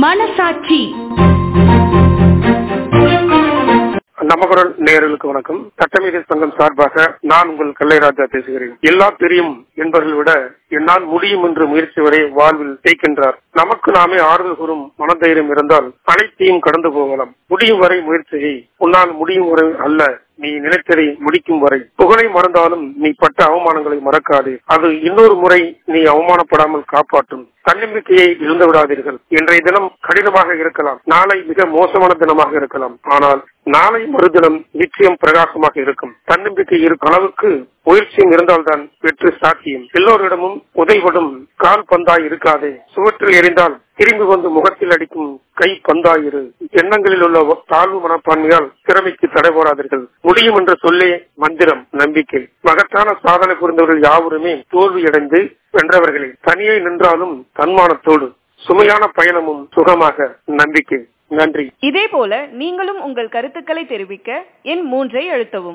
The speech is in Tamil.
மனசாட்சி நமகுரல் நேயர்களுக்கு வணக்கம் சட்டமீறி சங்கம் சார்பாக நான் உங்கள் கல்லைராஜா பேசுகிறேன் எல்லாம் தெரியும் என்பவர்கள் விட என்னால் முடியும் என்று முயற்சி வரை வாழ்வில் ஜெயிக்கின்றார் நமக்கு நாமே ஆறுதல் கூறும் மனதைரியம் இருந்தால் அனைத்தையும் கடந்து போகலாம் முடியும் வரை முயற்சியை உன்னால் முடியும் வரை அல்ல நீ நினைத்ததை முடிக்கும் வரை புகழை மறந்தாலும் நீ பட்ட அவமானங்களை மறக்காதே அது இன்னொரு முறை நீ அவமானப்படாமல் காப்பாற்றும் தன்னம்பிக்கையை இழந்து விடாதீர்கள் இன்றைய தினம் கடினமாக இருக்கலாம் நாளை மிக மோசமான தினமாக இருக்கலாம் ஆனால் நாளை மறுதினம் நிச்சயம் பிரகாசமாக இருக்கும் தன்னம்பிக்கை இருக்கும் அளவுக்கு முயற்சியும் இருந்தால்தான் வெற்றி சாத்தியம் எல்லோரிடமும் உதைபடும் கால் பந்தாய் இருக்காதே சுவற்றில் எரிந்தால் திரும்பி வந்து முகத்தில் அடிக்கும் கை பந்தாயிரு எண்ணங்களில் உள்ள தாழ்வு மனப்பான்மையால் திறமைக்கு தடை போடாதீர்கள் முடியும் என்று சொல்லே மந்திரம் நம்பிக்கை மகத்தான சாதனை புரிந்தவர்கள் யாவருமே தோல்வியடைந்து வென்றவர்களே தனியே நின்றாலும் தன்மானத்தோடு சுமையான பயணமும் சுகமாக நம்பிக்கை நன்றி இதே போல நீங்களும் உங்கள் கருத்துக்களை தெரிவிக்க எண் மூன்றை அழுத்தவும்